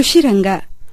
ಕೃಷಿ ರಂಗ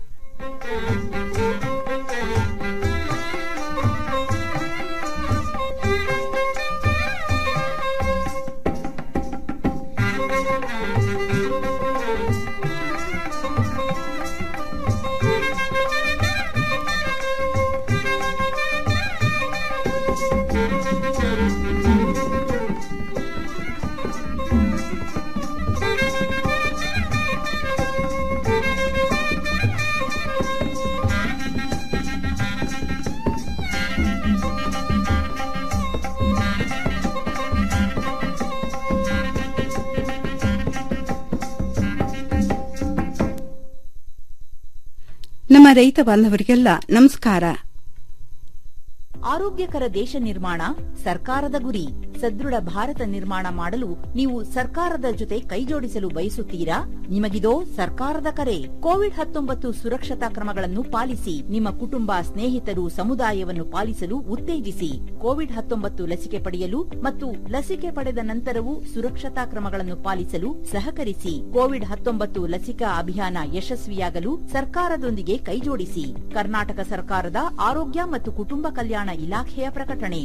ನಮ್ಮ ರೈತ ಬಾಂಧವರಿಗೆಲ್ಲ ನಮಸ್ಕಾರ ಆರೋಗ್ಯಕರ ದೇಶ ನಿರ್ಮಾಣ ಸರ್ಕಾರದ ಗುರಿ ಸದೃಢ ಭಾರತ ನಿರ್ಮಾಣ ಮಾಡಲು ನೀವು ಸರ್ಕಾರದ ಜೊತೆ ಕೈಜೋಡಿಸಲು ಬಯಸುತ್ತೀರಾ ನಿಮಗಿದೋ ಸರ್ಕಾರದ ಕರೆ ಕೋವಿಡ್ ಹತ್ತೊಂಬತ್ತು ಸುರಕ್ಷತಾ ಕ್ರಮಗಳನ್ನು ಪಾಲಿಸಿ ನಿಮ್ಮ ಕುಟುಂಬ ಸ್ನೇಹಿತರು ಸಮುದಾಯವನ್ನು ಪಾಲಿಸಲು ಉತ್ತೇಜಿಸಿ ಕೋವಿಡ್ ಹತ್ತೊಂಬತ್ತು ಲಸಿಕೆ ಪಡೆಯಲು ಮತ್ತು ಲಸಿಕೆ ಪಡೆದ ನಂತರವೂ ಸುರಕ್ಷತಾ ಕ್ರಮಗಳನ್ನು ಪಾಲಿಸಲು ಸಹಕರಿಸಿ ಕೋವಿಡ್ ಹತ್ತೊಂಬತ್ತು ಲಸಿಕಾ ಅಭಿಯಾನ ಯಶಸ್ವಿಯಾಗಲು ಸರ್ಕಾರದೊಂದಿಗೆ ಕೈಜೋಡಿಸಿ ಕರ್ನಾಟಕ ಸರ್ಕಾರದ ಆರೋಗ್ಯ ಮತ್ತು ಕುಟುಂಬ ಕಲ್ಯಾಣ ಇಲಾಖೆಯ ಪ್ರಕಟಣೆ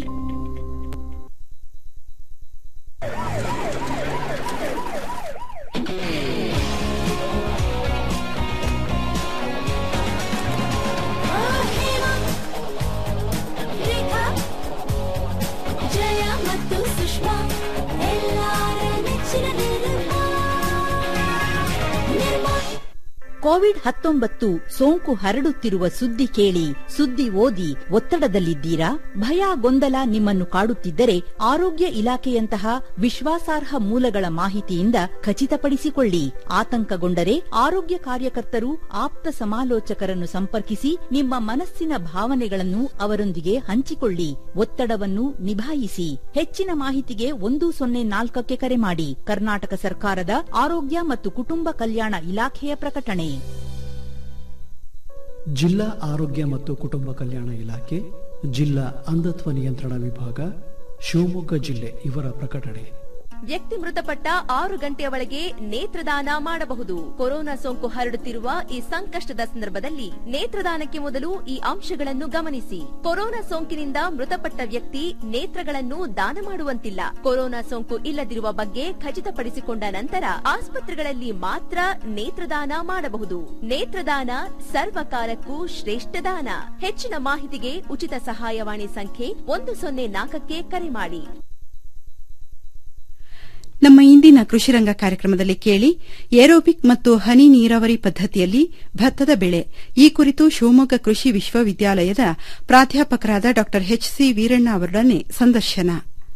ರೇಖಾ ಜಯ ಮತ್ತು ಸುಷ್ಮಾ ಎಲ್ಲಾರ ನೆಚ್ಚಿನ ನಿರ್ಮಾ ನಿರ್ಮಾ ಕೋವಿಡ್ ಹತ್ತೊಂಬತ್ತು ಸೋಂಕು ಹರಡುತ್ತಿರುವ ಸುದ್ದಿ ಕೇಳಿ ಸುದ್ದಿ ಓದಿ ಒತ್ತಡದಲ್ಲಿದ್ದೀರಾ ಭಯ ಗೊಂದಲ ನಿಮ್ಮನ್ನು ಕಾಡುತ್ತಿದ್ದರೆ ಆರೋಗ್ಯ ಇಲಾಖೆಯಂತಹ ವಿಶ್ವಾಸಾರ್ಹ ಮೂಲಗಳ ಮಾಹಿತಿಯಿಂದ ಖಚಿತಪಡಿಸಿಕೊಳ್ಳಿ ಆತಂಕಗೊಂಡರೆ ಆರೋಗ್ಯ ಕಾರ್ಯಕರ್ತರು ಆಪ್ತ ಸಮಾಲೋಚಕರನ್ನು ಸಂಪರ್ಕಿಸಿ ನಿಮ್ಮ ಮನಸ್ಸಿನ ಭಾವನೆಗಳನ್ನು ಅವರೊಂದಿಗೆ ಹಂಚಿಕೊಳ್ಳಿ ಒತ್ತಡವನ್ನು ನಿಭಾಯಿಸಿ ಹೆಚ್ಚಿನ ಮಾಹಿತಿಗೆ ಒಂದು ಸೊನ್ನೆ ನಾಲ್ಕಕ್ಕೆ ಕರೆ ಮಾಡಿ ಕರ್ನಾಟಕ ಸರ್ಕಾರದ ಆರೋಗ್ಯ ಮತ್ತು ಕುಟುಂಬ ಕಲ್ಯಾಣ ಇಲಾಖೆಯ ಪ್ರಕಟಣೆ ಜಿಲ್ಲಾ ಆರೋಗ್ಯ ಮತ್ತು ಕುಟುಂಬ ಕಲ್ಯಾಣ ಇಲಾಖೆ ಜಿಲ್ಲಾ ಅಂಧತ್ವ ನಿಯಂತ್ರಣ ವಿಭಾಗ ಶಿವಮೊಗ್ಗ ಜಿಲ್ಲೆ ಇವರ ಪ್ರಕಟಣೆ ವ್ಯಕ್ತಿ ಮೃತಪಟ್ಟ ಆರು ಗಂಟೆಯ ಒಳಗೆ ನೇತ್ರದಾನ ಮಾಡಬಹುದು ಕೊರೋನಾ ಸೋಂಕು ಹರಡುತ್ತಿರುವ ಈ ಸಂಕಷ್ಟದ ಸಂದರ್ಭದಲ್ಲಿ ನೇತ್ರದಾನಕ್ಕೆ ಮೊದಲು ಈ ಅಂಶಗಳನ್ನು ಗಮನಿಸಿ ಕೊರೋನಾ ಸೋಂಕಿನಿಂದ ಮೃತಪಟ್ಟ ವ್ಯಕ್ತಿ ನೇತ್ರಗಳನ್ನು ದಾನ ಮಾಡುವಂತಿಲ್ಲ ಕೊರೋನಾ ಸೋಂಕು ಇಲ್ಲದಿರುವ ಬಗ್ಗೆ ಖಚಿತಪಡಿಸಿಕೊಂಡ ನಂತರ ಆಸ್ಪತ್ರೆಗಳಲ್ಲಿ ಮಾತ್ರ ನೇತ್ರದಾನ ಮಾಡಬಹುದು ನೇತ್ರದಾನ ಸರ್ವಕಾಲಕ್ಕೂ ಶ್ರೇಷ್ಠ ದಾನ ಹೆಚ್ಚಿನ ಮಾಹಿತಿಗೆ ಉಚಿತ ಸಹಾಯವಾಣಿ ಸಂಖ್ಯೆ ಒಂದು ಸೊನ್ನೆ ನಾಲ್ಕಕ್ಕೆ ಕರೆ ಮಾಡಿ ನಮ್ಮ ಇಂದಿನ ಕೃಷಿ ರಂಗ ಕಾರ್ಯಕ್ರಮದಲ್ಲಿ ಕೇಳಿ ಏರೋಬಿಕ್ ಮತ್ತು ಹನಿ ನೀರಾವರಿ ಪದ್ದತಿಯಲ್ಲಿ ಭತ್ತದ ಬೆಳೆ ಈ ಕುರಿತು ಶಿವಮೊಗ್ಗ ಕೃಷಿ ವಿಶ್ವವಿದ್ಯಾಲಯದ ಪ್ರಾಧ್ಯಾಪಕರಾದ ಡಾ ಎಚ್ ಸಿ ವೀರಣ್ಣ ಅವರೊಡನೆ ಸಂದರ್ಶನ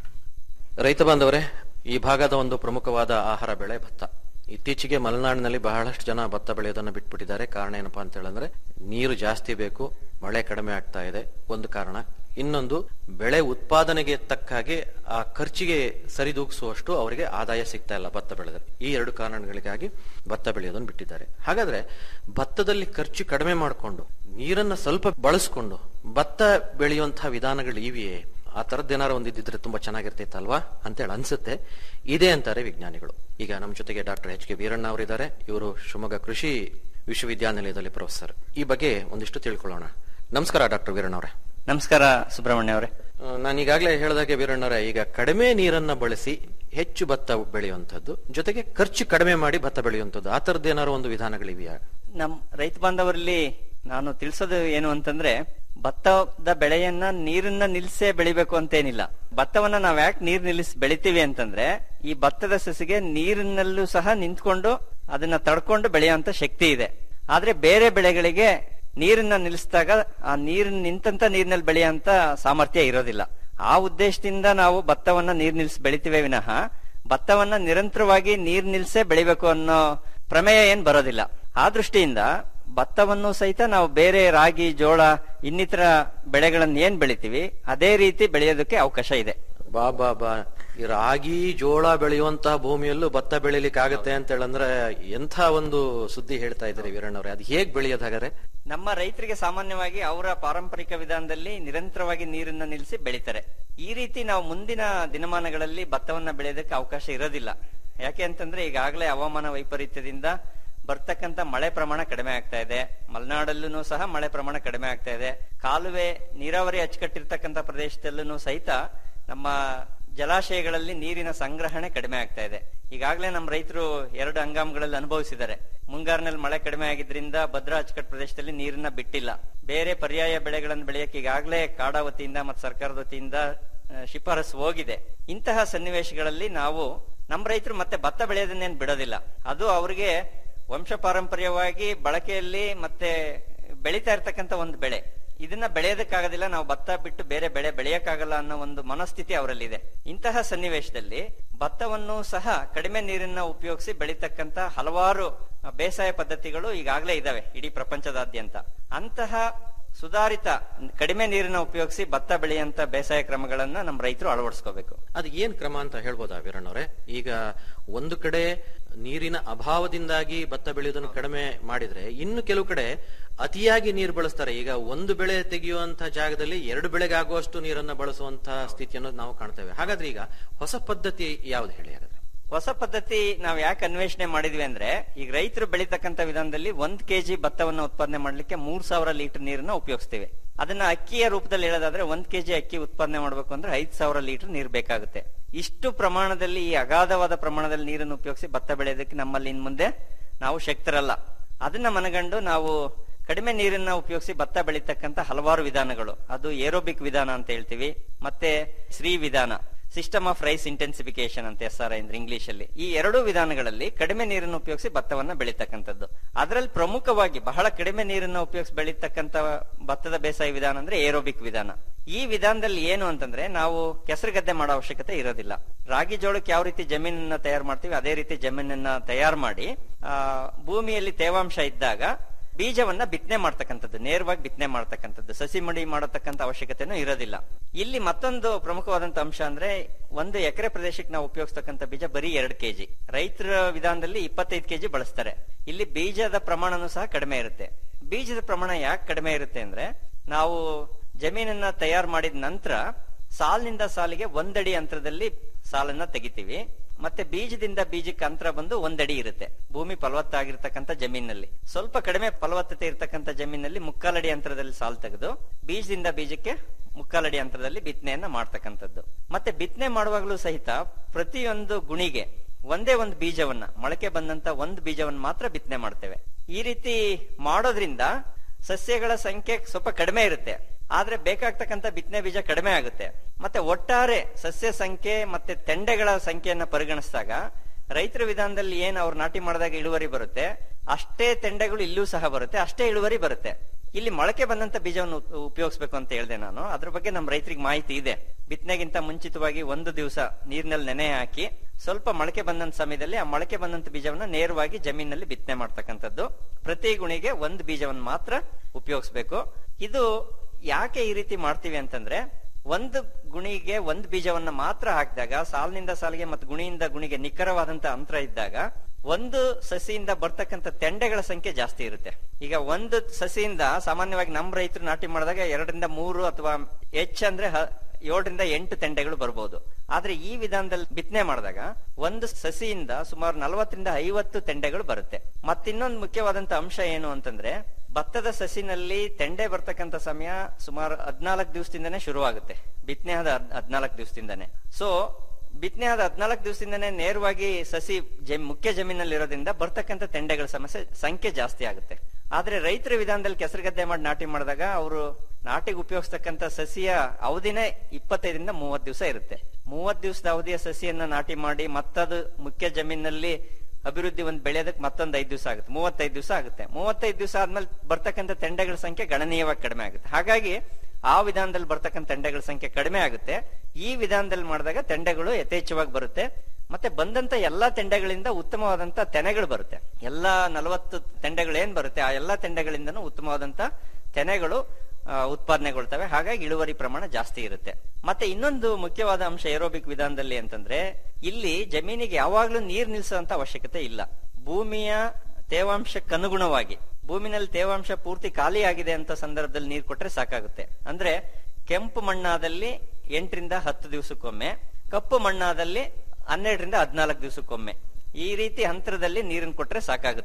ರೈತ ಬಾಂಧವರೇ ಈ ಭಾಗದ ಒಂದು ಪ್ರಮುಖವಾದ ಆಹಾರ ಬೆಳೆ ಭತ್ತ ಇತ್ತೀಚೆಗೆ ಮಲೆನಾಡಿನಲ್ಲಿ ಬಹಳಷ್ಟು ಜನ ಭತ್ತ ಬೆಳೆಯೋದನ್ನ ಬಿಟ್ಬಿಟ್ಟಿದ್ದಾರೆ ಕಾರಣ ಏನಪ್ಪಾ ಅಂತ ಹೇಳಿದ್ರೆ ನೀರು ಜಾಸ್ತಿ ಬೇಕು ಮಳೆ ಕಡಿಮೆ ಆಗ್ತಾ ಇದೆ ಒಂದು ಕಾರಣ ಇನ್ನೊಂದು ಬೆಳೆ ಉತ್ಪಾದನೆಗೆ ತಕ್ಕ ಹಾಗೆ ಆ ಖರ್ಚಿಗೆ ಸರಿದೂಗಿಸುವಷ್ಟು ಅವರಿಗೆ ಆದಾಯ ಸಿಗ್ತಾ ಇಲ್ಲ ಭತ್ತ ಬೆಳೆದರೆ ಈ ಎರಡು ಕಾರಣಗಳಿಗಾಗಿ ಭತ್ತ ಬೆಳೆಯೋದನ್ನು ಬಿಟ್ಟಿದ್ದಾರೆ ಹಾಗಾದ್ರೆ ಭತ್ತದಲ್ಲಿ ಖರ್ಚು ಕಡಿಮೆ ಮಾಡಿಕೊಂಡು ನೀರನ್ನ ಸ್ವಲ್ಪ ಬಳಸ್ಕೊಂಡು ಭತ್ತ ಬೆಳೆಯುವಂತಹ ವಿಧಾನಗಳು ಇವೆಯೇ ಆ ತರದ್ದೇನಾರು ಒಂದಿದ್ರೆ ತುಂಬಾ ಚೆನ್ನಾಗಿರ್ತೈತೆ ಅಲ್ವಾ ಅಂತೇಳಿ ಅನ್ಸುತ್ತೆ ಇದೆ ಅಂತಾರೆ ವಿಜ್ಞಾನಿಗಳು ಈಗ ನಮ್ಮ ಜೊತೆಗೆ ಡಾಕ್ಟರ್ ಎಚ್ ಕೆ ವೀರಣ್ಣ ಅವರಿದ್ದಾರೆ ಇವರು ಶಿವಮೊಗ್ಗ ಕೃಷಿ ವಿಶ್ವವಿದ್ಯಾನಿಲಯದಲ್ಲಿ ಪ್ರೊಫೆಸರ್ ಈ ಬಗ್ಗೆ ಒಂದಿಷ್ಟು ತಿಳ್ಕೊಳ್ಳೋಣ ನಮಸ್ಕಾರ ಡಾಕ್ಟರ್ ವೀರಣ್ಣ ಅವರೇ ನಮಸ್ಕಾರ ಸುಬ್ರಹ್ಮಣ್ಯ ಅವರೇ ನಾನು ಈಗಾಗಲೇ ಹೇಳಿದಾಗೆ ವೀರಣ್ಣವರೇ ಈಗ ಕಡಿಮೆ ನೀರನ್ನ ಬಳಸಿ ಹೆಚ್ಚು ಭತ್ತ ಬೆಳೆಯುವಂಥದ್ದು ಜೊತೆಗೆ ಖರ್ಚು ಕಡಿಮೆ ಮಾಡಿ ಭತ್ತ ಬೆಳೆಯುವಂಥದ್ದು ಆ ತರದ್ದೇನಾರು ಒಂದು ವಿಧಾನಗಳಿವೆಯಾ ನಮ್ ರೈತ ಬಾಂಧವರಲ್ಲಿ ನಾನು ತಿಳಿಸೋದು ಏನು ಅಂತಂದ್ರೆ ಭತ್ತದ ಬೆಳೆಯನ್ನ ನೀರನ್ನ ನಿಲ್ಸೇ ಬೆಳಿಬೇಕು ಅಂತೇನಿಲ್ಲ ಭತ್ತವನ್ನ ನಾವ್ ಯಾಕೆ ನೀರ್ ನಿಲ್ಲಿಸಿ ಬೆಳಿತೀವಿ ಅಂತಂದ್ರೆ ಈ ಭತ್ತದ ಸಸಿಗೆ ನೀರಿನಲ್ಲೂ ಸಹ ನಿಂತ್ಕೊಂಡು ಅದನ್ನ ತಡ್ಕೊಂಡು ಬೆಳೆಯುವಂತ ಶಕ್ತಿ ಇದೆ ಆದ್ರೆ ಬೇರೆ ಬೆಳೆಗಳಿಗೆ ನೀರನ್ನ ನಿಲ್ಲಿಸಿದಾಗ ಆ ನೀರ್ ನಿಂತಂತ ನೀರಿನಲ್ಲಿ ಬೆಳೆಯುವಂತ ಸಾಮರ್ಥ್ಯ ಇರೋದಿಲ್ಲ ಆ ಉದ್ದೇಶದಿಂದ ನಾವು ಭತ್ತವನ್ನ ನೀರ್ ನಿಲ್ಸಿ ಬೆಳಿತೀವಿ ವಿನಃ ಭತ್ತವನ್ನ ನಿರಂತರವಾಗಿ ನೀರ್ ನಿಲ್ಸೇ ಬೆಳಿಬೇಕು ಅನ್ನೋ ಪ್ರಮೇಯ ಏನ್ ಬರೋದಿಲ್ಲ ಆ ದೃಷ್ಟಿಯಿಂದ ಭತ್ತವನ್ನು ಸಹಿತ ನಾವು ಬೇರೆ ರಾಗಿ ಜೋಳ ಇನ್ನಿತರ ಬೆಳೆಗಳನ್ನ ಏನ್ ಬೆಳಿತೀವಿ ಅದೇ ರೀತಿ ಬೆಳೆಯೋದಕ್ಕೆ ಅವಕಾಶ ಇದೆ ಬಾ ಬಾ ಬಾ ಈ ರಾಗಿ ಜೋಳ ಬೆಳೆಯುವಂತಹ ಭೂಮಿಯಲ್ಲೂ ಭತ್ತ ಬೆಳಿಲಿಕ್ಕೆ ಆಗತ್ತೆ ಅಂತ ಹೇಳಂದ್ರೆ ಎಂಥ ಒಂದು ಸುದ್ದಿ ಹೇಳ್ತಾ ಇದ್ದಾರೆ ವೀರಣ್ಣವ್ರೆ ಅದು ಹೇಗ್ ಬೆಳೆಯೋದು ಹಾಗಾದ್ರೆ ನಮ್ಮ ರೈತರಿಗೆ ಸಾಮಾನ್ಯವಾಗಿ ಅವರ ಪಾರಂಪರಿಕ ವಿಧಾನದಲ್ಲಿ ನಿರಂತರವಾಗಿ ನೀರನ್ನ ನಿಲ್ಲಿಸಿ ಬೆಳಿತಾರೆ ಈ ರೀತಿ ನಾವು ಮುಂದಿನ ದಿನಮಾನಗಳಲ್ಲಿ ಭತ್ತವನ್ನ ಬೆಳೆಯೋದಕ್ಕೆ ಅವಕಾಶ ಇರೋದಿಲ್ಲ ಯಾಕೆ ಅಂತಂದ್ರೆ ಈಗಾಗಲೇ ಹವಾಮಾನ ವೈಪರೀತ್ಯದಿಂದ ಬರ್ತಕ್ಕಂತ ಮಳೆ ಪ್ರಮಾಣ ಕಡಿಮೆ ಆಗ್ತಾ ಇದೆ ಮಲೆನಾಡಲ್ಲೂ ಸಹ ಮಳೆ ಪ್ರಮಾಣ ಕಡಿಮೆ ಆಗ್ತಾ ಇದೆ ಕಾಲುವೆ ನೀರಾವರಿ ಅಚ್ಚುಕಟ್ಟಿರ್ತಕ್ಕಂಥ ಪ್ರದೇಶದಲ್ಲೂ ಸಹಿತ ನಮ್ಮ ಜಲಾಶಯಗಳಲ್ಲಿ ನೀರಿನ ಸಂಗ್ರಹಣೆ ಕಡಿಮೆ ಆಗ್ತಾ ಇದೆ ಈಗಾಗಲೇ ನಮ್ಮ ರೈತರು ಎರಡು ಹಂಗಾಮಗಳಲ್ಲಿ ಅನುಭವಿಸಿದ್ದಾರೆ ಮುಂಗಾರಿನಲ್ಲಿ ಮಳೆ ಕಡಿಮೆ ಆಗಿದ್ರಿಂದ ಭದ್ರಾ ಅಚ್ಚುಕಟ್ಟು ಪ್ರದೇಶದಲ್ಲಿ ನೀರನ್ನ ಬಿಟ್ಟಿಲ್ಲ ಬೇರೆ ಪರ್ಯಾಯ ಬೆಳೆಗಳನ್ನು ಬೆಳೆಯಕ್ಕೆ ಈಗಾಗಲೇ ಕಾಡಾ ವತಿಯಿಂದ ಮತ್ತು ಸರ್ಕಾರದ ವತಿಯಿಂದ ಆ, ಶಿಫಾರಸು ಹೋಗಿದೆ ಇಂತಹ ಸನ್ನಿವೇಶಗಳಲ್ಲಿ ನಾವು ನಮ್ಮ ರೈತರು ಮತ್ತೆ ಭತ್ತ ಬೆಳೆಯೋದನ್ನೇನು ಬಿಡೋದಿಲ್ಲ ಅದು ಅವರಿಗೆ ವಂಶ ಪಾರಂಪರ್ಯವಾಗಿ ಬಳಕೆಯಲ್ಲಿ ಮತ್ತೆ ಬೆಳೀತಾ ಇರ್ತಕ್ಕಂಥ ಒಂದು ಬೆಳೆ ಇದನ್ನ ಬೆಳೆಯೋದಕ್ಕಾಗೋದಿಲ್ಲ ನಾವು ಭತ್ತ ಬಿಟ್ಟು ಬೇರೆ ಬೆಳೆ ಬೆಳೆಯಕ್ಕಾಗಲ್ಲ ಅನ್ನೋ ಒಂದು ಮನಸ್ಥಿತಿ ಅವರಲ್ಲಿದೆ ಇಂತಹ ಸನ್ನಿವೇಶದಲ್ಲಿ ಭತ್ತವನ್ನು ಸಹ ಕಡಿಮೆ ನೀರನ್ನ ಉಪಯೋಗಿಸಿ ಬೆಳೀತಕ್ಕಂತ ಹಲವಾರು ಆ, ಬೇಸಾಯ ಪದ್ಧತಿಗಳು ಈಗಾಗಲೇ ಇದಾವೆ ಇಡೀ ಪ್ರಪಂಚದಾದ್ಯಂತ ಅಂತಹ ಸುಧಾರಿತ ಕಡಿಮೆ ನೀರನ್ನ ಉಪಯೋಗಿಸಿ ಭತ್ತ ಬೆಳೆಯಂತ ಬೇಸಾಯ ಕ್ರಮಗಳನ್ನ ನಮ್ಮ ರೈತರು ಅಳವಡಿಸ್ಕೋಬೇಕು ಅದು ಏನ್ ಕ್ರಮ ಅಂತ ಹೇಳ್ಬೋದಾ ವೀರಣ್ಣವ್ರೆ ಈಗ ಒಂದು ಕಡೆ ನೀರಿನ ಅಭಾವದಿಂದಾಗಿ ಭತ್ತ ಬೆಳೆಯುವುದನ್ನು ಕಡಿಮೆ ಮಾಡಿದ್ರೆ ಇನ್ನು ಕೆಲವು ಕಡೆ ಅತಿಯಾಗಿ ನೀರು ಬಳಸ್ತಾರೆ ಈಗ ಒಂದು ಬೆಳೆ ತೆಗೆಯುವಂತ ಜಾಗದಲ್ಲಿ ಎರಡು ಬೆಳೆಗೆ ಆಗುವಷ್ಟು ನೀರನ್ನ ಬಳಸುವಂತ ಸ್ಥಿತಿಯನ್ನು ನಾವು ಕಾಣ್ತೇವೆ ಹಾಗಾದ್ರೆ ಈಗ ಹೊಸ ಪದ್ಧತಿ ಯಾವ್ದು ಹೇಳಿ ಹಾಗಾದ್ರೆ ಹೊಸ ಪದ್ಧತಿ ನಾವ್ ಯಾಕೆ ಅನ್ವೇಷಣೆ ಮಾಡಿದ್ವಿ ಅಂದ್ರೆ ಈಗ ರೈತರು ಬೆಳೀತಕ್ಕಂತ ವಿಧಾನದಲ್ಲಿ ಒಂದ್ ಕೆಜಿ ಭತ್ತವನ್ನ ಉತ್ಪಾದನೆ ಮಾಡ್ಲಿಕ್ಕೆ ಮೂರ್ ಸಾವಿರ ಲೀಟರ್ ನೀರನ್ನ ಉಪಯೋಗಿಸ್ತೀವಿ ಅದನ್ನ ಅಕ್ಕಿಯ ರೂಪದಲ್ಲಿ ಹೇಳೋದಾದ್ರೆ ಒಂದ್ ಕೆಜಿ ಅಕ್ಕಿ ಉತ್ಪಾದನೆ ಮಾಡ್ಬೇಕು ಅಂದ್ರೆ ಐದ್ ಸಾವಿರ ಲೀಟರ್ ನೀರ್ ಬೇಕಾಗುತ್ತೆ ಇಷ್ಟು ಪ್ರಮಾಣದಲ್ಲಿ ಈ ಅಗಾಧವಾದ ಪ್ರಮಾಣದಲ್ಲಿ ನೀರನ್ನು ಉಪಯೋಗಿಸಿ ಭತ್ತ ಬೆಳೆಯೋದಕ್ಕೆ ನಮ್ಮಲ್ಲಿ ಇನ್ ಮುಂದೆ ನಾವು ಶಕ್ತರಲ್ಲ ಅದನ್ನ ಮನಗಂಡು ನಾವು ಕಡಿಮೆ ನೀರನ್ನ ಉಪಯೋಗಿಸಿ ಭತ್ತ ಬೆಳೀತಕ್ಕಂತ ಹಲವಾರು ವಿಧಾನಗಳು ಅದು ಏರೋಬಿಕ್ ವಿಧಾನ ಅಂತ ಹೇಳ್ತೀವಿ ಮತ್ತೆ ಶ್ರೀ ವಿಧಾನ ಸಿಸ್ಟಮ್ ಆಫ್ ರೈಸ್ ಇಂಟೆನ್ಸಿಫಿಕೇಶನ್ ಅಂತ ಎಸ್ ಆರ್ ಅಂದ್ರೆ ಇಂಗ್ಲಿಷ್ ಅಲ್ಲಿ ಈ ಎರಡೂ ವಿಧಾನಗಳಲ್ಲಿ ಕಡಿಮೆ ನೀರನ್ನು ಉಪಯೋಗಿಸಿ ಭತ್ತವನ್ನ ಬೆಳೀತಕ್ಕಂಥದ್ದು ಅದರಲ್ಲಿ ಪ್ರಮುಖವಾಗಿ ಬಹಳ ಕಡಿಮೆ ನೀರನ್ನ ಉಪಯೋಗಿಸಿ ಬೆಳೀತಕ್ಕಂತ ಭತ್ತದ ಬೇಸಾಯ ವಿಧಾನ ಅಂದ್ರೆ ಏರೋಬಿಕ್ ವಿಧಾನ ಈ ವಿಧಾನದಲ್ಲಿ ಏನು ಅಂತಂದ್ರೆ ನಾವು ಕೆಸರು ಗದ್ದೆ ಮಾಡೋ ಅವಶ್ಯಕತೆ ಇರೋದಿಲ್ಲ ರಾಗಿ ಜೋಳಕ್ಕೆ ಯಾವ ರೀತಿ ಜಮೀನನ್ನ ತಯಾರು ಮಾಡ್ತೀವಿ ಅದೇ ರೀತಿ ಜಮೀನನ್ನ ತಯಾರು ಮಾಡಿ ಆ ಭೂಮಿಯಲ್ಲಿ ತೇವಾಂಶ ಇದ್ದಾಗ ಬೀಜವನ್ನ ಬಿತ್ತನೆ ಮಾಡ್ತಕ್ಕಂಥದ್ದು ನೇರವಾಗಿ ಬಿತ್ತನೆ ಮಾಡ್ತಕ್ಕಂಥದ್ದು ಸಸಿ ಮಡಿ ಮಾಡತಕ್ಕಂಥ ಅವಶ್ಯಕತೆನೂ ಇರೋದಿಲ್ಲ ಇಲ್ಲಿ ಮತ್ತೊಂದು ಪ್ರಮುಖವಾದಂತ ಅಂಶ ಅಂದ್ರೆ ಒಂದು ಎಕರೆ ಪ್ರದೇಶಕ್ಕೆ ನಾವು ಉಪಯೋಗಿಸ್ತಕ್ಕಂಥ ಬೀಜ ಬರೀ ಎರಡು ಕೆಜಿ ರೈತರ ವಿಧಾನದಲ್ಲಿ ಇಪ್ಪತ್ತೈದು ಕೆಜಿ ಬಳಸ್ತಾರೆ ಇಲ್ಲಿ ಬೀಜದ ಪ್ರಮಾಣನೂ ಸಹ ಕಡಿಮೆ ಇರುತ್ತೆ ಬೀಜದ ಪ್ರಮಾಣ ಯಾಕೆ ಕಡಿಮೆ ಇರುತ್ತೆ ಅಂದ್ರೆ ನಾವು ಜಮೀನನ್ನ ತಯಾರು ಮಾಡಿದ ನಂತರ ಸಾಲಿನಿಂದ ಸಾಲಿಗೆ ಒಂದಡಿ ಅಂತರದಲ್ಲಿ ಸಾಲನ್ನ ತೆಗಿತೀವಿ ಮತ್ತೆ ಬೀಜದಿಂದ ಬೀಜಕ್ಕೆ ಅಂತರ ಬಂದು ಒಂದಡಿ ಇರುತ್ತೆ ಭೂಮಿ ಫಲವತ್ತಾಗಿರ್ತಕ್ಕಂಥ ಜಮೀನಲ್ಲಿ ಸ್ವಲ್ಪ ಕಡಿಮೆ ಫಲವತ್ತತೆ ಇರ್ತಕ್ಕಂಥ ಜಮೀನಲ್ಲಿ ಮುಕ್ಕಾಲಡಿ ಅಂತರದಲ್ಲಿ ಸಾಲು ತೆಗೆದು ಬೀಜದಿಂದ ಬೀಜಕ್ಕೆ ಮುಕ್ಕಾಲಡಿ ಅಂತರದಲ್ಲಿ ಬಿತ್ತನೆಯನ್ನ ಮಾಡ್ತಕ್ಕಂಥದ್ದು ಮತ್ತೆ ಬಿತ್ತನೆ ಮಾಡುವಾಗಲೂ ಸಹಿತ ಪ್ರತಿಯೊಂದು ಗುಣಿಗೆ ಒಂದೇ ಒಂದು ಬೀಜವನ್ನ ಮೊಳಕೆ ಬಂದಂತ ಒಂದು ಬೀಜವನ್ನ ಮಾತ್ರ ಬಿತ್ತನೆ ಮಾಡ್ತೇವೆ ಈ ರೀತಿ ಮಾಡೋದ್ರಿಂದ ಸಸ್ಯಗಳ ಸಂಖ್ಯೆ ಸ್ವಲ್ಪ ಕಡಿಮೆ ಇರುತ್ತೆ ಆದ್ರೆ ಬೇಕಾಗ್ತಕ್ಕಂಥ ಬಿತ್ತನೆ ಬೀಜ ಕಡಿಮೆ ಆಗುತ್ತೆ ಮತ್ತೆ ಒಟ್ಟಾರೆ ಸಸ್ಯ ಸಂಖ್ಯೆ ಮತ್ತೆ ತೆಂಡೆಗಳ ಸಂಖ್ಯೆಯನ್ನ ಪರಿಗಣಿಸಿದಾಗ ರೈತರ ವಿಧಾನದಲ್ಲಿ ಏನ್ ಅವ್ರು ನಾಟಿ ಮಾಡಿದಾಗ ಇಳುವರಿ ಬರುತ್ತೆ ಅಷ್ಟೇ ತೆಂಡೆಗಳು ಇಲ್ಲೂ ಸಹ ಬರುತ್ತೆ ಅಷ್ಟೇ ಇಳುವರಿ ಬರುತ್ತೆ ಇಲ್ಲಿ ಮೊಳಕೆ ಬಂದಂತ ಬೀಜವನ್ನು ಉಪ್- ಉಪಯೋಗಿಸ್ಬೇಕು ಅಂತ ಹೇಳಿದೆ ನಾನು ಅದ್ರ ಬಗ್ಗೆ ನಮ್ಮ ರೈತರಿಗೆ ಮಾಹಿತಿ ಇದೆ ಬಿತ್ತನೆಗಿಂತ ಮುಂಚಿತವಾಗಿ ಒಂದು ದಿವಸ ನೀರಿನಲ್ಲಿ ನೆನೆ ಹಾಕಿ ಸ್ವಲ್ಪ ಮೊಳಕೆ ಬಂದಂತ ಸಮಯದಲ್ಲಿ ಆ ಮೊಳಕೆ ಬಂದಂತ ಬೀಜವನ್ನ ನೇರವಾಗಿ ಜಮೀನಲ್ಲಿ ಬಿತ್ತನೆ ಮಾಡ್ತಕ್ಕಂಥದ್ದು ಪ್ರತಿ ಗುಣಿಗೆ ಒಂದು ಬೀಜವನ್ನು ಮಾತ್ರ ಉಪಯೋಗಿಸ್ಬೇಕು ಇದು ಯಾಕೆ ಈ ರೀತಿ ಮಾಡ್ತೀವಿ ಅಂತಂದ್ರೆ ಒಂದು ಗುಣಿಗೆ ಒಂದು ಬೀಜವನ್ನ ಮಾತ್ರ ಹಾಕಿದಾಗ ಸಾಲಿನಿಂದ ಸಾಲಿಗೆ ಮತ್ತು ಗುಣಿಯಿಂದ ಗುಣಿಗೆ ನಿಖರವಾದಂತ ಅಂತರ ಇದ್ದಾಗ ಒಂದು ಸಸಿಯಿಂದ ಬರ್ತಕ್ಕಂಥ ತೆಂಡೆಗಳ ಸಂಖ್ಯೆ ಜಾಸ್ತಿ ಇರುತ್ತೆ ಈಗ ಒಂದು ಸಸಿಯಿಂದ ಸಾಮಾನ್ಯವಾಗಿ ನಮ್ಮ ರೈತರು ನಾಟಿ ಮಾಡಿದಾಗ ಎರಡರಿಂದ ಮೂರು ಅಥವಾ ಹೆಚ್ಚ್ ಅಂದ್ರೆ ಹ- ಏಳರಿಂದ ಎಂಟು ತೆಂಡೆಗಳು ಬರ್ಬೋದು ಆದ್ರೆ ಈ ವಿಧಾನದಲ್ಲಿ ಬಿತ್ತನೆ ಮಾಡಿದಾಗ ಒಂದು ಸಸಿಯಿಂದ ಸುಮಾರು ನಲವತ್ತರಿಂದ ಐವತ್ತು ತೆಂಡೆಗಳು ಬರುತ್ತೆ ಮತ್ತಿನ್ನೊಂದು ಮುಖ್ಯವಾದಂತ ಅಂಶ ಏನು ಅಂತಂದ್ರೆ ಭತ್ತದ ಸಸಿನಲ್ಲಿ ತೆಂಡೆ ಬರ್ತಕ್ಕಂಥ ಸಮಯ ಸುಮಾರು ಹದ್ನಾಲ್ಕು ದಿವಸದಿಂದನೇ ಶುರುವಾಗುತ್ತೆ ಬಿತ್ತನೆ ಆದ ಹದ್ನಾಲ್ಕು ದಿವಸದಿಂದನೇ ಸೊ ಬಿತ್ತನೆ ಆದ ಹದ್ನಾಲ್ಕು ದಿವಸದಿಂದನೇ ನೇರವಾಗಿ ಸಸಿ ಜಮ್ ಮುಖ್ಯ ಜಮೀನಲ್ಲಿ ಇರೋದ್ರಿಂದ ಬರ್ತಕ್ಕಂಥ ತೆಂಡೆಗಳ ಸಮಸ್ಯೆ ಸಂಖ್ಯೆ ಜಾಸ್ತಿ ಆಗುತ್ತೆ ಆದ್ರೆ ರೈತರ ವಿಧಾನದಲ್ಲಿ ಕೆಸರು ಗದ್ದೆ ಮಾಡಿ ನಾಟಿ ಮಾಡಿದಾಗ ಅವರು ನಾಟಿಗೆ ಉಪಯೋಗಿಸ್ತಕ್ಕಂಥ ಸಸಿಯ ಅವಧಿನೇ ಇಪ್ಪತ್ತೈದರಿಂದ ಮೂವತ್ತು ದಿವಸ ಇರುತ್ತೆ ಮೂವತ್ತು ದಿವಸದ ಅವಧಿಯ ಸಸಿಯನ್ನ ನಾಟಿ ಮಾಡಿ ಮತ್ತದು ಮುಖ್ಯ ಜಮೀನಲ್ಲಿ ಅಭಿವೃದ್ಧಿ ಒಂದು ಬೆಳೆಯೋದಕ್ಕೆ ಮತ್ತೊಂದು ಐದು ದಿವಸ ಆಗುತ್ತೆ ಮೂವತ್ತೈದು ದಿವಸ ಆಗುತ್ತೆ ಮೂವತ್ತೈದು ದಿವಸ ಆದ್ಮೇಲೆ ಬರ್ತಕ್ಕಂಥ ತೆಂಡೆಗಳ ಸಂಖ್ಯೆ ಗಣನೀಯವಾಗಿ ಕಡಿಮೆ ಆಗುತ್ತೆ ಹಾಗಾಗಿ ಆ ವಿಧಾನದಲ್ಲಿ ಬರ್ತಕ್ಕಂಥ ತೆಂಡೆಗಳ ಸಂಖ್ಯೆ ಕಡಿಮೆ ಆಗುತ್ತೆ ಈ ವಿಧಾನದಲ್ಲಿ ಮಾಡಿದಾಗ ತೆಂಡೆಗಳು ಯಥೇಚ್ಛವಾಗಿ ಬರುತ್ತೆ ಮತ್ತೆ ಬಂದಂತ ಎಲ್ಲಾ ತೆಂಡೆಗಳಿಂದ ಉತ್ತಮವಾದಂತ ತೆನೆಗಳು ಬರುತ್ತೆ ಎಲ್ಲಾ ನಲವತ್ತು ತೆಂಡೆಗಳು ಏನ್ ಬರುತ್ತೆ ಆ ಎಲ್ಲಾ ತೆಂಡೆಗಳಿಂದನೂ ಉತ್ತಮವಾದಂತ ತೆನೆಗಳು ಆ, ಉತ್ಪಾದನೆಗೊಳ್ತವೆ ಹಾಗಾಗಿ ಇಳುವರಿ ಪ್ರಮಾಣ ಜಾಸ್ತಿ ಇರುತ್ತೆ ಮತ್ತೆ ಇನ್ನೊಂದು ಮುಖ್ಯವಾದ ಅಂಶ ಏರೋಬಿಕ್ ವಿಧಾನದಲ್ಲಿ ಅಂತಂದ್ರೆ ಇಲ್ಲಿ ಜಮೀನಿಗೆ ಯಾವಾಗ್ಲೂ ನೀರ್ ನಿಲ್ಸುವಂತ ಅವಶ್ಯಕತೆ ಇಲ್ಲ ಭೂಮಿಯ ತೇವಾಂಶಕ್ಕನುಗುಣವಾಗಿ ಭೂಮಿನಲ್ಲಿ ತೇವಾಂಶ ಪೂರ್ತಿ ಖಾಲಿ ಆಗಿದೆ ಅಂತ ಸಂದರ್ಭದಲ್ಲಿ ನೀರು ಕೊಟ್ರೆ ಸಾಕಾಗುತ್ತೆ ಅಂದ್ರೆ ಕೆಂಪು ಮಣ್ಣಾದಲ್ಲಿ ಎಂಟರಿಂದ ಹತ್ತು ದಿವಸಕ್ಕೊಮ್ಮೆ ಕಪ್ಪು ಮಣ್ಣಾದಲ್ಲಿ ಹನ್ನೆರಡರಿಂದ ಹದಿನಾಲ್ಕು ದಿವಸಕ್ಕೊಮ್ಮೆ ಈ ರೀತಿ ಅಂತರದಲ್ಲಿ ನೀರನ್ನು ಕೊಟ್ರೆ ಸಾಕಾಗುತ್ತೆ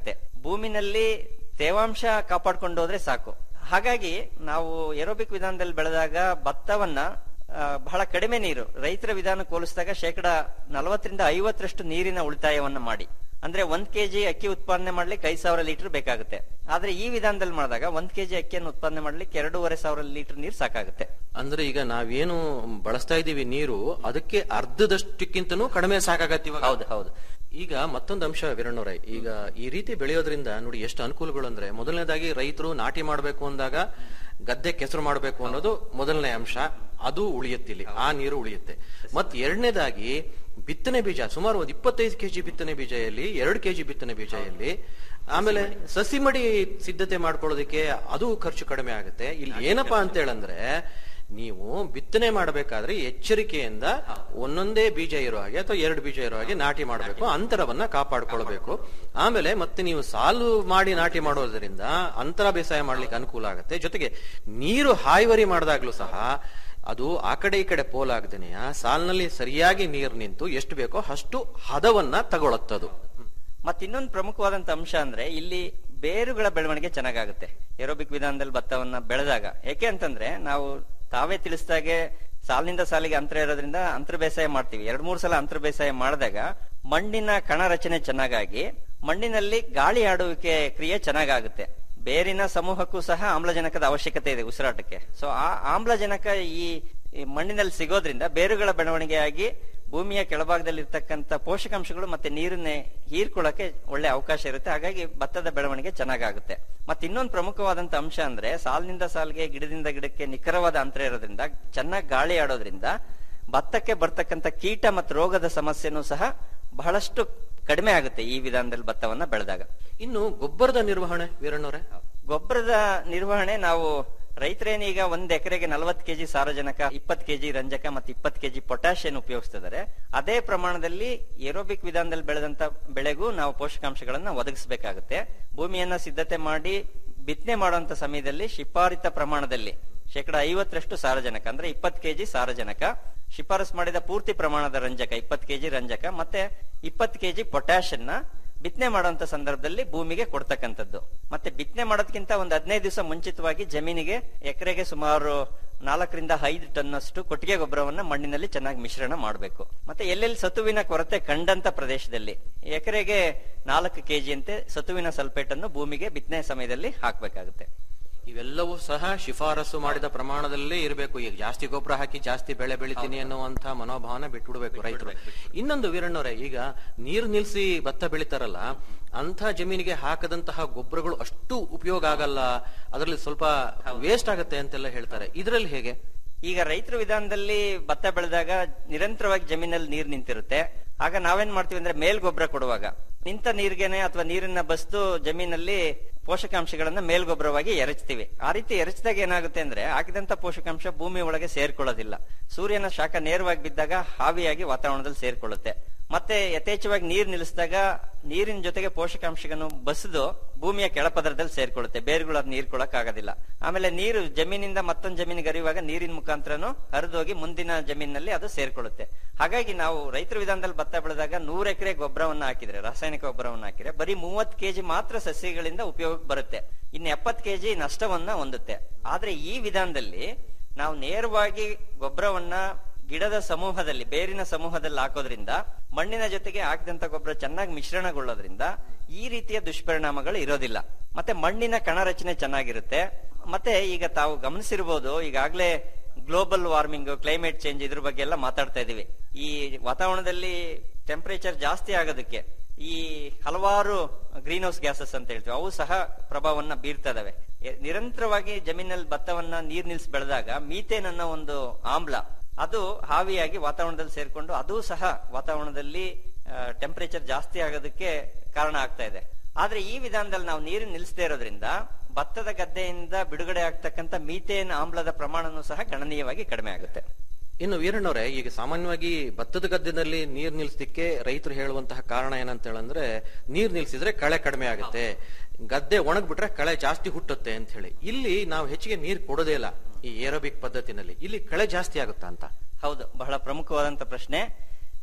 ಭೂಮಿನಲ್ಲಿ ತೇವಾಂಶ ಕಾಪಾಡ್ಕೊಂಡು ಹೋದ್ರೆ ಸಾಕು ಹಾಗಾಗಿ ನಾವು ಏರೋಬಿಕ್ ವಿಧಾನದಲ್ಲಿ ಬೆಳೆದಾಗ ಭತ್ತವನ್ನ ಆ, ಬಹಳ ಕಡಿಮೆ ನೀರು ರೈತರ ವಿಧಾನಕ್ಕೆ ಹೋಲಿಸಿದಾಗ ಶೇಕಡ ನಲವತ್ತರಿಂದ ಐವತ್ತರಷ್ಟು ನೀರಿನ ಉಳಿತಾಯವನ್ನ ಮಾಡಿ ಅಂದ್ರೆ ಒಂದ್ ಕೆಜಿ ಅಕ್ಕಿ ಉತ್ಪಾದನೆ ಮಾಡ್ಲಿಕ್ಕೆ ಐದ್ ಸಾವಿರ ಲೀಟರ್ ಬೇಕಾಗುತ್ತೆ ಆದ್ರೆ ಈ ವಿಧಾನದಲ್ಲಿ ಮಾಡಿದಾಗ ಒಂದ್ ಕೆಜಿ ಅಕ್ಕಿಯನ್ನು ಉತ್ಪಾದನೆ ಮಾಡ್ಲಿಕ್ಕೆ ಎರಡೂವರೆ ಸಾವಿರ ಲೀಟರ್ ನೀರು ಸಾಕಾಗುತ್ತೆ ಅಂದ್ರೆ ಈಗ ನಾವೇನು ಬಳಸ್ತಾ ಇದೀವಿ ನೀರು ಅದಕ್ಕೆ ಅರ್ಧದಷ್ಟಕ್ಕಿಂತನೂ ಕಡಿಮೆ ಸಾಕಾಗತ್ತೆ ಇವಾಗ ಹೌದು ಹೌದು ಈಗ ಮತ್ತೊಂದು ಅಂಶ ವೀರಣ್ಣವ್ರೆ ಈಗ ಈ ರೀತಿ ಬೆಳೆಯೋದ್ರಿಂದ ನೋಡಿ ಎಷ್ಟು ಅನುಕೂಲಗಳು ಅಂದ್ರೆ ಮೊದಲನೇದಾಗಿ ರೈತರು ನಾಟಿ ಮಾಡಬೇಕು ಅಂದಾಗ ಗದ್ದೆ ಕೆಸರು ಮಾಡಬೇಕು ಅನ್ನೋದು ಮೊದಲನೇ ಅಂಶ ಅದು ಉಳಿಯುತ್ತಿಲ್ಲಿ ಆ ನೀರು ಉಳಿಯುತ್ತೆ ಮತ್ ಎರಡನೇದಾಗಿ ಬಿತ್ತನೆ ಬೀಜ ಸುಮಾರು ಒಂದು ಇಪ್ಪತ್ತೈದು ಕೆಜಿ ಬಿತ್ತನೆ ಬೀಜದಲ್ಲಿ ಎರಡು ಕೆಜಿ ಬಿತ್ತನೆ ಬೀಜದಲ್ಲಿ ಆಮೇಲೆ ಸಸಿ ಮಡಿ ಸಿದ್ಧತೆ ಮಾಡ್ಕೊಳ್ಳೋದಕ್ಕೆ ಅದು ಖರ್ಚು ಕಡಿಮೆ ಆಗುತ್ತೆ ಇಲ್ಲಿ ಏನಪ್ಪಾ ಅಂತ ಹೇಳಂದ್ರೆ ನೀವು ಬಿತ್ತನೆ ಮಾಡಬೇಕಾದ್ರೆ ಎಚ್ಚರಿಕೆಯಿಂದ ಒಂದೊಂದೇ ಬೀಜ ಇರೋ ಹಾಗೆ ಅಥವಾ ಎರಡು ಬೀಜ ಇರೋ ಹಾಗೆ ನಾಟಿ ಮಾಡಬೇಕು ಅಂತರವನ್ನ ಕಾಪಾಡ್ಕೊಳ್ಬೇಕು ಆಮೇಲೆ ಮತ್ತೆ ನೀವು ಸಾಲು ಮಾಡಿ ನಾಟಿ ಮಾಡೋದ್ರಿಂದ ಅಂತರ ಬೇಸಾಯ ಮಾಡ್ಲಿಕ್ಕೆ ಅನುಕೂಲ ಆಗುತ್ತೆ ಜೊತೆಗೆ ನೀರು ಹಾಯ್ವರಿ ಮಾಡಿದಾಗ್ಲೂ ಸಹ ಅದು ಆ ಕಡೆ ಈ ಕಡೆ ಪೋಲಾಗ್ದೇನೆಯ ಸಾಲಿನಲ್ಲಿ ಸರಿಯಾಗಿ ನೀರು ನಿಂತು ಎಷ್ಟು ಬೇಕೋ ಅಷ್ಟು ಹದವನ್ನ ತಗೊಳತ್ತದು ಮತ್ತೆ ಇನ್ನೊಂದು ಪ್ರಮುಖವಾದಂತ ಅಂಶ ಅಂದ್ರೆ ಇಲ್ಲಿ ಬೇರುಗಳ ಬೆಳವಣಿಗೆ ಚೆನ್ನಾಗಾಗುತ್ತೆ ಏರೋಬಿಕ್ ವಿಧಾನದಲ್ಲಿ ಭತ್ತವನ್ನ ಬೆಳೆದಾಗ ಯಾಕೆ ಅಂತಂದ್ರೆ ನಾವು ತಾವೇ ತಿಳಿಸಿದಾಗೆ ಸಾಲಿನಿಂದ ಸಾಲಿಗೆ ಅಂತರ ಇರೋದ್ರಿಂದ ಅಂತರ ಬೇಸಾಯ ಮಾಡ್ತೀವಿ ಎರಡ್ ಮೂರು ಸಲ ಅಂತರ ಬೇಸಾಯ ಮಾಡಿದಾಗ ಮಣ್ಣಿನ ಕಣ ರಚನೆ ಚೆನ್ನಾಗಾಗಿ ಮಣ್ಣಿನಲ್ಲಿ ಗಾಳಿ ಆಡುವಿಕೆ ಕ್ರಿಯೆ ಚೆನ್ನಾಗಾಗುತ್ತೆ ಬೇರಿನ ಸಮೂಹಕ್ಕೂ ಸಹ ಆಮ್ಲಜನಕದ ಅವಶ್ಯಕತೆ ಇದೆ ಉಸಿರಾಟಕ್ಕೆ ಸೊ ಆ ಆಮ್ಲಜನಕ ಈ ಈ ಮಣ್ಣಿನಲ್ಲಿ ಸಿಗೋದ್ರಿಂದ ಬೇರುಗಳ ಬೆಳವಣಿಗೆಯಾಗಿ ಭೂಮಿಯ ಕೆಳಭಾಗದಲ್ಲಿ ಇರ್ತಕ್ಕಂಥ ಪೋಷಕಾಂಶಗಳು ಮತ್ತೆ ನೀರನ್ನೇ ಹೀರ್ಕೊಳ್ಳಕ್ಕೆ ಒಳ್ಳೆ ಅವಕಾಶ ಇರುತ್ತೆ ಹಾಗಾಗಿ ಭತ್ತದ ಬೆಳವಣಿಗೆ ಚೆನ್ನಾಗಾಗುತ್ತೆ ಮತ್ತೆ ಇನ್ನೊಂದು ಪ್ರಮುಖವಾದಂತ ಅಂಶ ಅಂದ್ರೆ ಸಾಲಿನಿಂದ ಸಾಲಿಗೆ ಗಿಡದಿಂದ ಗಿಡಕ್ಕೆ ನಿಖರವಾದ ಅಂತರ ಇರೋದ್ರಿಂದ ಚೆನ್ನಾಗಿ ಗಾಳಿ ಆಡೋದ್ರಿಂದ ಭತ್ತಕ್ಕೆ ಬರ್ತಕ್ಕಂಥ ಕೀಟ ಮತ್ತು ರೋಗದ ಸಮಸ್ಯೆನೂ ಸಹ ಬಹಳಷ್ಟು ಕಡಿಮೆ ಆಗುತ್ತೆ ಈ ವಿಧಾನದಲ್ಲಿ ಭತ್ತವನ್ನ ಬೆಳೆದಾಗ ಇನ್ನು ಗೊಬ್ಬರದ ನಿರ್ವಹಣೆ ವೀರಣ್ಣವ್ರೆ ಗೊಬ್ಬರದ ನಿರ್ವಹಣೆ ನಾವು ರೈತರೇನೀಗ ಒಂದ್ ಎಕರೆಗೆ ನಲವತ್ತು ಕೆಜಿ ಸಾರಜನಕ ಇಪ್ಪತ್ತು ಕೆಜಿ ರಂಜಕ ಮತ್ತು ಇಪ್ಪತ್ತು ಕೆಜಿ ಪೊಟ್ಯಾಷಿಯನ್ ಉಪಯೋಗಿಸ್ತಿದ್ದಾರೆ ಅದೇ ಪ್ರಮಾಣದಲ್ಲಿ ಏರೋಬಿಕ್ ವಿಧಾನದಲ್ಲಿ ಬೆಳೆದಂತ ಬೆಳೆಗೂ ನಾವು ಪೋಷಕಾಂಶಗಳನ್ನ ಒದಗಿಸಬೇಕಾಗುತ್ತೆ ಭೂಮಿಯನ್ನ ಸಿದ್ಧತೆ ಮಾಡಿ ಬಿತ್ತನೆ ಮಾಡುವಂತ ಸಮಯದಲ್ಲಿ ಶಿಫಾರಿತ ಪ್ರಮಾಣದಲ್ಲಿ ಶೇಕಡ ಐವತ್ತರಷ್ಟು ಸಾರಜನಕ ಅಂದ್ರೆ ಇಪ್ಪತ್ತು ಕೆಜಿ ಸಾರಜನಕ ಶಿಫಾರಸ್ ಮಾಡಿದ ಪೂರ್ತಿ ಪ್ರಮಾಣದ ರಂಜಕ ಇಪ್ಪತ್ತು ಕೆಜಿ ರಂಜಕ ಮತ್ತೆ ಇಪ್ಪತ್ತು ಕೆಜಿ ಪೊಟ್ಯಾಷನ್ನ ಬಿತ್ತನೆ ಮಾಡುವಂತ ಸಂದರ್ಭದಲ್ಲಿ ಭೂಮಿಗೆ ಕೊಡ್ತಕ್ಕಂಥದ್ದು ಮತ್ತೆ ಬಿತ್ತನೆ ಮಾಡೋದಕ್ಕಿಂತ ಒಂದು ಹದಿನೈದು ದಿವಸ ಮುಂಚಿತವಾಗಿ ಜಮೀನಿಗೆ ಎಕರೆಗೆ ಸುಮಾರು ನಾಲ್ಕರಿಂದ ಐದು ಟನ್ ಅಷ್ಟು ಕೊಟ್ಟಿಗೆ ಗೊಬ್ಬರವನ್ನ ಮಣ್ಣಿನಲ್ಲಿ ಚೆನ್ನಾಗಿ ಮಿಶ್ರಣ ಮಾಡಬೇಕು ಮತ್ತೆ ಎಲ್ಲೆಲ್ಲಿ ಸತುವಿನ ಕೊರತೆ ಕಂಡಂತ ಪ್ರದೇಶದಲ್ಲಿ ಎಕರೆಗೆ ನಾಲ್ಕು ಕೆಜಿಯಂತೆ ಸತುವಿನ ಸಲ್ಫೇಟ್ ಅನ್ನು ಭೂಮಿಗೆ ಬಿತ್ತನೆ ಸಮಯದಲ್ಲಿ ಹಾಕಬೇಕಾಗುತ್ತೆ ಇವೆಲ್ಲವೂ ಸಹ ಶಿಫಾರಸು ಮಾಡಿದ ಪ್ರಮಾಣದಲ್ಲೇ ಇರಬೇಕು ಈಗ ಜಾಸ್ತಿ ಗೊಬ್ಬರ ಹಾಕಿ ಜಾಸ್ತಿ ಬೆಳೆ ಬೆಳಿತೀನಿ ಅನ್ನುವಂತ ಮನೋಭಾವನ ಬಿಟ್ಬಿಡ್ಬೇಕು ರೈತರು ಇನ್ನೊಂದು ವೀರಣ್ಣವ್ರೆ ಈಗ ನೀರು ನಿಲ್ಸಿ ಭತ್ತ ಬೆಳಿತಾರಲ್ಲ ಅಂತ ಜಮೀನಿಗೆ ಹಾಕದಂತಹ ಗೊಬ್ಬರಗಳು ಅಷ್ಟು ಉಪಯೋಗ ಆಗಲ್ಲ ಅದರಲ್ಲಿ ಸ್ವಲ್ಪ ವೇಸ್ಟ್ ಆಗತ್ತೆ ಅಂತೆಲ್ಲ ಹೇಳ್ತಾರೆ ಇದರಲ್ಲಿ ಹೇಗೆ ಈಗ ರೈತರ ವಿಧಾನದಲ್ಲಿ ಭತ್ತ ಬೆಳೆದಾಗ ನಿರಂತರವಾಗಿ ಜಮೀನಲ್ಲಿ ನೀರು ನಿಂತಿರುತ್ತೆ ಆಗ ನಾವೇನ್ ಮಾಡ್ತೀವಿ ಅಂದ್ರೆ ಮೇಲ್ ಗೊಬ್ಬರ ಕೊಡುವಾಗ ನಿಂತ ನೀರಿಗೆನೆ ಅಥವಾ ನೀರನ್ನ ಬಸ್ತು ಜಮೀನಲ್ಲಿ ಪೋಷಕಾಂಶಗಳನ್ನ ಮೇಲ್ಗೊಬ್ಬರವಾಗಿ ಎರಚ್ತೀವಿ ಆ ರೀತಿ ಎರಚಿದಾಗ ಏನಾಗುತ್ತೆ ಅಂದ್ರೆ ಹಾಕಿದಂತ ಪೋಷಕಾಂಶ ಭೂಮಿ ಒಳಗೆ ಸೇರ್ಕೊಳ್ಳೋದಿಲ್ಲ ಸೂರ್ಯನ ಶಾಖ ನೇರವಾಗಿ ಬಿದ್ದಾಗ ಹಾವಿಯಾಗಿ ವಾತಾವರಣದಲ್ಲಿ ಸೇರ್ಕೊಳ್ಳುತ್ತೆ ಮತ್ತೆ ಯಥೇಚ್ಛವಾಗಿ ನೀರ್ ನಿಲ್ಲಿಸಿದಾಗ ನೀರಿನ ಜೊತೆಗೆ ಪೋಷಕಾಂಶಗಳನ್ನು ಬಸಿದು ಭೂಮಿಯ ಕೆಳಪದರದಲ್ಲಿ ಸೇರ್ಕೊಳ್ಳುತ್ತೆ ಬೇರುಗಳು ಅದು ನೀರ್ಕೊಳಕ್ ಆಗೋದಿಲ್ಲ ಆಮೇಲೆ ನೀರು ಜಮೀನಿಂದ ಮತ್ತೊಂದು ಜಮೀನಿಗೆ ಹರಿಯುವಾಗ ನೀರಿನ ಮುಖಾಂತರನು ಹರಿದೋಗಿ ಮುಂದಿನ ಜಮೀನಿನಲ್ಲಿ ಅದು ಸೇರ್ಕೊಳ್ಳುತ್ತೆ ಹಾಗಾಗಿ ನಾವು ರೈತರ ವಿಧಾನದಲ್ಲಿ ಭತ್ತ ಬೆಳೆದಾಗ ನೂರ್ ಎಕರೆ ಗೊಬ್ಬರವನ್ನ ಹಾಕಿದ್ರೆ ರಾಸಾಯನಿಕ ಗೊಬ್ಬರವನ್ನ ಹಾಕಿದ್ರೆ ಬರೀ ಮೂವತ್ ಕೆಜಿ ಮಾತ್ರ ಸಸ್ಯಗಳಿಂದ ಉಪಯೋಗಕ್ಕೆ ಬರುತ್ತೆ ಇನ್ನು ಎಪ್ಪತ್ ಕೆಜಿ ನಷ್ಟವನ್ನ ಹೊಂದುತ್ತೆ ಆದ್ರೆ ಈ ವಿಧಾನದಲ್ಲಿ ನಾವು ನೇರವಾಗಿ ಗೊಬ್ಬರವನ್ನ ಗಿಡದ ಸಮೂಹದಲ್ಲಿ ಬೇರಿನ ಸಮೂಹದಲ್ಲಿ ಹಾಕೋದ್ರಿಂದ ಮಣ್ಣಿನ ಜೊತೆಗೆ ಹಾಕಿದಂತ ಗೊಬ್ಬರ ಚೆನ್ನಾಗಿ ಮಿಶ್ರಣಗೊಳ್ಳೋದ್ರಿಂದ ಈ ರೀತಿಯ ದುಷ್ಪರಿಣಾಮಗಳು ಇರೋದಿಲ್ಲ ಮತ್ತೆ ಮಣ್ಣಿನ ಕಣ ರಚನೆ ಚೆನ್ನಾಗಿರುತ್ತೆ ಮತ್ತೆ ಈಗ ತಾವು ಗಮನಿಸಿರ್ಬೋದು ಈಗಾಗಲೇ ಗ್ಲೋಬಲ್ ವಾರ್ಮಿಂಗ್ ಕ್ಲೈಮೇಟ್ ಚೇಂಜ್ ಇದ್ರ ಬಗ್ಗೆ ಎಲ್ಲ ಮಾತಾಡ್ತಾ ಇದೀವಿ ಈ ವಾತಾವರಣದಲ್ಲಿ ಟೆಂಪರೇಚರ್ ಜಾಸ್ತಿ ಆಗೋದಕ್ಕೆ ಈ ಹಲವಾರು ಗ್ರೀನ್ ಹೌಸ್ ಗ್ಯಾಸಸ್ ಅಂತ ಹೇಳ್ತೀವಿ ಅವು ಸಹ ಪ್ರಭಾವವನ್ನ ಬೀರ್ತಾ ಇದಾವೆ ಎ- ನಿರಂತರವಾಗಿ ಜಮೀನಲ್ಲಿ ಭತ್ತವನ್ನ ನೀರ್ ನಿಲ್ಸಿ ಬೆಳೆದಾಗ ಮೀಥೇನ್ ಅನ್ನೋ ಒಂದು ಆಮ್ಲ ಅದು ಹಾವಿಯಾಗಿ ವಾತಾವರಣದಲ್ಲಿ ಸೇರ್ಕೊಂಡು ಅದು ಸಹ ವಾತಾವರಣದಲ್ಲಿ ಟೆಂಪರೇಚರ್ ಜಾಸ್ತಿ ಆಗೋದಕ್ಕೆ ಕಾರಣ ಆಗ್ತಾ ಇದೆ ಆದ್ರೆ ಈ ವಿಧಾನದಲ್ಲಿ ನಾವು ನೀರು ನಿಲ್ಲಿಸದೇ ಇರೋದ್ರಿಂದ ಭತ್ತದ ಗದ್ದೆಯಿಂದ ಬಿಡುಗಡೆ ಆಗ್ತಕ್ಕಂಥ ಮೀಥೇನ್ ಆಮ್ಲದ ಪ್ರಮಾಣನೂ ಸಹ ಗಣನೀಯವಾಗಿ ಕಡಿಮೆ ಆಗುತ್ತೆ ಇನ್ನು ವೀರಣ್ಣವ್ರೆ ಈಗ ಸಾಮಾನ್ಯವಾಗಿ ಭತ್ತದ ಗದ್ದೆನಲ್ಲಿ ನೀರ್ ನಿಲ್ಸಲಿಕ್ಕೆ ರೈತರು ಹೇಳುವಂತಹ ಕಾರಣ ಏನಂತ ಹೇಳಂದ್ರೆ ನೀರ್ ನಿಲ್ಸಿದ್ರೆ ಕಳೆ ಕಡಿಮೆ ಆಗುತ್ತೆ ಗದ್ದೆ ಒಣಗ್ಬಿಟ್ರೆ ಕಳೆ ಜಾಸ್ತಿ ಹುಟ್ಟುತ್ತೆ ಅಂತ ಹೇಳಿ ಇಲ್ಲಿ ನಾವು ಹೆಚ್ಚಿಗೆ ನೀರ್ ಕೊಡೋದೇ ಇಲ್ಲ ಈ ಏರೋಬಿಕ್ ಪದ್ಧತಿನಲ್ಲಿ ಇಲ್ಲಿ ಕಳೆ ಜಾಸ್ತಿ ಆಗುತ್ತಾ ಅಂತ ಹೌದು ಬಹಳ ಪ್ರಮುಖವಾದಂತ ಪ್ರಶ್ನೆ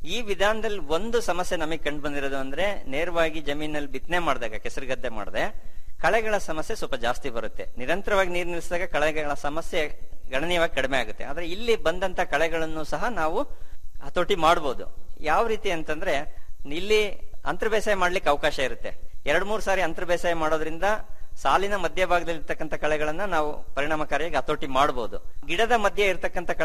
ಈ ವಿಧಾನದಲ್ಲಿ ಒಂದು ಸಮಸ್ಯೆ ನಮಗೆ ಕಂಡು ಬಂದಿರೋದು ಅಂದ್ರೆ ನೇರವಾಗಿ ಜಮೀನಲ್ಲಿ ಬಿತ್ತನೆ ಮಾಡಿದಾಗ ಕೆಸರು ಗದ್ದೆ ಮಾಡದೆ ಕಳೆಗಳ ಸಮಸ್ಯೆ ಸ್ವಲ್ಪ ಜಾಸ್ತಿ ಬರುತ್ತೆ ನಿರಂತರವಾಗಿ ನೀರು ನಿಲ್ಲಿಸಿದಾಗ ಕಳೆಗಳ ಸಮಸ್ಯೆ ಗಣನೀಯವಾಗಿ ಕಡಿಮೆ ಆಗುತ್ತೆ ಆದ್ರೆ ಇಲ್ಲಿ ಬಂದಂತ ಕಳೆಗಳನ್ನು ಸಹ ನಾವು ಹತೋಟಿ ಮಾಡಬಹುದು ಯಾವ ರೀತಿ ಅಂತಂದ್ರೆ ಇಲ್ಲಿ ಅಂತರ ಬೇಸಾಯ ಮಾಡ್ಲಿಕ್ಕೆ ಅವಕಾಶ ಇರುತ್ತೆ ಎರಡ್ ಮೂರ್ ಸಾರಿ ಅಂತರ ಬೇಸಾಯ ಮಾಡೋದ್ರಿಂದ ಸಾಲಿನ ಮಧ್ಯಭಾಗದಲ್ಲಿ ಇರ್ತಕ್ಕಂಥ ಕಳೆಗಳನ್ನ ನಾವು ಪರಿಣಾಮಕಾರಿಯಾಗಿ ಹತೋಟಿ ಮಾಡಬಹುದು ಗಿಡದ ಮಧ್ಯೆ ಇರ್ತಕ್ಕಂಥ ಕಳೆ